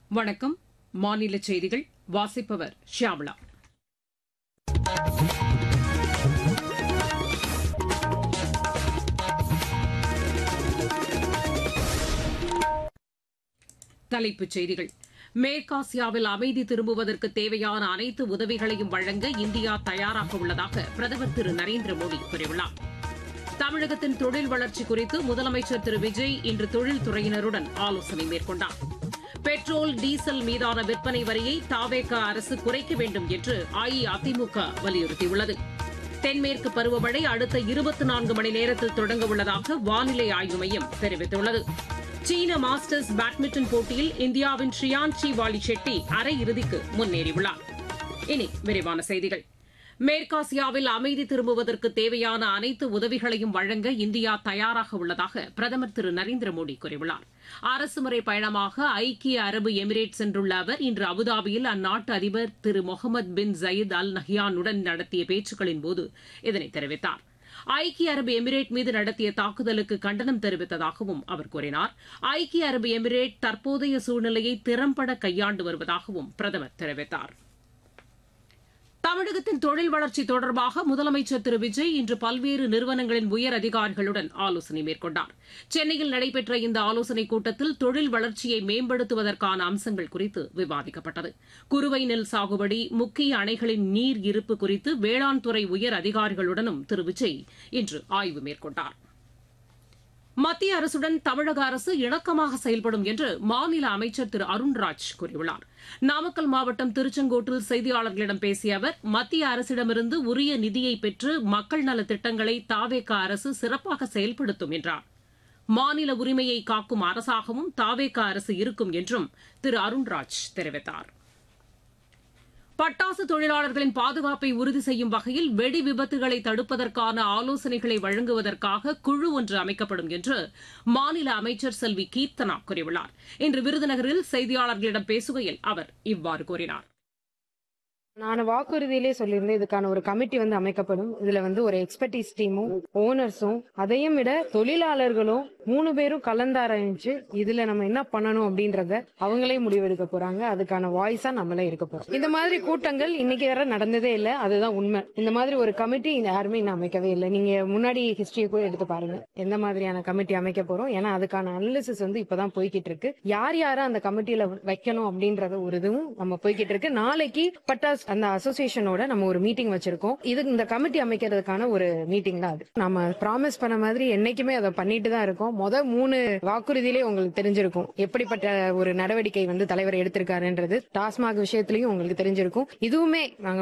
வணக்கம் மாநில செய்திகள் வாசிப்பவர் ஷியாமளா தலைப்புச் செய்திகள் மேற்காசியாவில் அமைதி திரும்புவதற்கு தேவையான அனைத்து உதவிகளையும் வழங்க இந்தியா தயாராக உள்ளதாக பிரதமர் திரு நரேந்திர மோடி கூறியுள்ளார் தமிழகத்தின் தொழில் வளர்ச்சி குறித்து முதலமைச்சர் திரு விஜய் இன்று தொழில்துறையினருடன் ஆலோசனை மேற்கொண்டார் பெட்ரோல் டீசல் மீதான விற்பனை வரியை தாவேக அரசு குறைக்க வேண்டும் என்று அஇஅதிமுக வலியுறுத்தியுள்ளது தென்மேற்கு பருவமழை அடுத்த இருபத்தி நான்கு மணி நேரத்தில் தொடங்க உள்ளதாக வானிலை ஆய்வு மையம் தெரிவித்துள்ளது சீன மாஸ்டர்ஸ் பேட்மிண்டன் போட்டியில் இந்தியாவின் ஷ்ரியான்ஷி வாலி ஷெட்டி அரையிறுதிக்கு முன்னேறியுள்ளார் இனி விரிவான செய்திகள் மேற்காசியாவில் அமைதி திரும்புவதற்கு தேவையான அனைத்து உதவிகளையும் வழங்க இந்தியா தயாராக உள்ளதாக பிரதமர் திரு நரேந்திர மோடி கூறியுள்ளார் அரசுமுறை பயணமாக ஐக்கிய அரபு எமிரேட் சென்றுள்ள அவர் இன்று அபுதாபியில் அந்நாட்டு அதிபர் திரு முகமது பின் ஜயீத் அல் நஹ்யானுடன் நடத்திய பேச்சுக்களின்போது இதனை தெரிவித்தார் ஐக்கிய அரபு எமிரேட் மீது நடத்திய தாக்குதலுக்கு கண்டனம் தெரிவித்ததாகவும் அவர் கூறினார் ஐக்கிய அரபு எமிரேட் தற்போதைய சூழ்நிலையை திறம்பட கையாண்டு வருவதாகவும் பிரதமர் தெரிவித்தார் தமிழகத்தின் தொழில் வளர்ச்சி தொடர்பாக முதலமைச்சர் திரு விஜய் இன்று பல்வேறு நிறுவனங்களின் உயர் அதிகாரிகளுடன் ஆலோசனை மேற்கொண்டார் சென்னையில் நடைபெற்ற இந்த ஆலோசனைக் கூட்டத்தில் தொழில் வளர்ச்சியை மேம்படுத்துவதற்கான அம்சங்கள் குறித்து விவாதிக்கப்பட்டது குறுவை நெல் சாகுபடி முக்கிய அணைகளின் நீர் இருப்பு குறித்து வேளாண் துறை உயர் அதிகாரிகளுடனும் திரு விஜய் இன்று ஆய்வு மேற்கொண்டாா் மத்திய அரசுடன் தமிழக அரசு இணக்கமாக செயல்படும் என்று மாநில அமைச்சர் திரு அருண்ராஜ் கூறியுள்ளார் நாமக்கல் மாவட்டம் திருச்செங்கோட்டில் செய்தியாளர்களிடம் பேசிய அவர் மத்திய அரசிடமிருந்து உரிய நிதியை பெற்று மக்கள் நலத் திட்டங்களை தாவேக அரசு சிறப்பாக செயல்படுத்தும் என்றார் மாநில உரிமையை காக்கும் அரசாகவும் தாவேக அரசு இருக்கும் என்றும் திரு அருண்ராஜ் தெரிவித்தார் பட்டாசு தொழிலாளர்களின் பாதுகாப்பை உறுதி செய்யும் வகையில் வெடி விபத்துகளை தடுப்பதற்கான ஆலோசனைகளை வழங்குவதற்காக குழு ஒன்று அமைக்கப்படும் என்று மாநில அமைச்சர் செல்வி கீர்த்தனா கூறியுள்ளார் இன்று விருதுநகரில் செய்தியாளர்களிடம் பேசுகையில் அவர் இவ்வாறு கூறினார் நான் வாக்குறுதியிலே சொல்லியிருந்தேன் இதுக்கான ஒரு கமிட்டி வந்து அமைக்கப்படும் இதுல வந்து ஒரு எக்ஸ்பர்டீஸ் டீமும் ஓனர்ஸும் அதையும் விட தொழிலாளர்களும் மூணு பேரும் கலந்தாராய்ஞ்சு இதுல நம்ம என்ன பண்ணணும் அப்படின்றத அவங்களே முடிவெடுக்க போறாங்க அதுக்கான வாய்ஸா நம்மளே இருக்க போறோம் இந்த மாதிரி கூட்டங்கள் இன்னைக்கு வரை நடந்ததே இல்லை அதுதான் உண்மை இந்த மாதிரி ஒரு கமிட்டி யாருமே இன்னும் அமைக்கவே இல்லை நீங்க முன்னாடி ஹிஸ்டரியை கூட எடுத்து பாருங்க எந்த மாதிரியான கமிட்டி அமைக்க போறோம் ஏன்னா அதுக்கான அனாலிசிஸ் வந்து இப்பதான் போய்கிட்டு இருக்கு யார் யாரை அந்த கமிட்டியில வைக்கணும் அப்படின்றத ஒரு இதுவும் நம்ம போய்கிட்டு இருக்கு நாளைக்கு பட்டாஸ் அந்த அசோசியேஷனோட நம்ம ஒரு மீட்டிங் வச்சிருக்கோம் இது இந்த கமிட்டி அமைக்கிறதுக்கான ஒரு மீட்டிங் தான் அது நம்ம ப்ராமிஸ் பண்ண மாதிரி என்னைக்குமே அதை பண்ணிட்டு தான் இருக்கோம் முத மூணு வாக்குறுதியிலே உங்களுக்கு தெரிஞ்சிருக்கும் எப்படிப்பட்ட ஒரு நடவடிக்கை வந்து தலைவர் எடுத்திருக்காருன்றது டாஸ்மாக் விஷயத்திலையும் உங்களுக்கு தெரிஞ்சிருக்கும் இதுவுமே நாங்க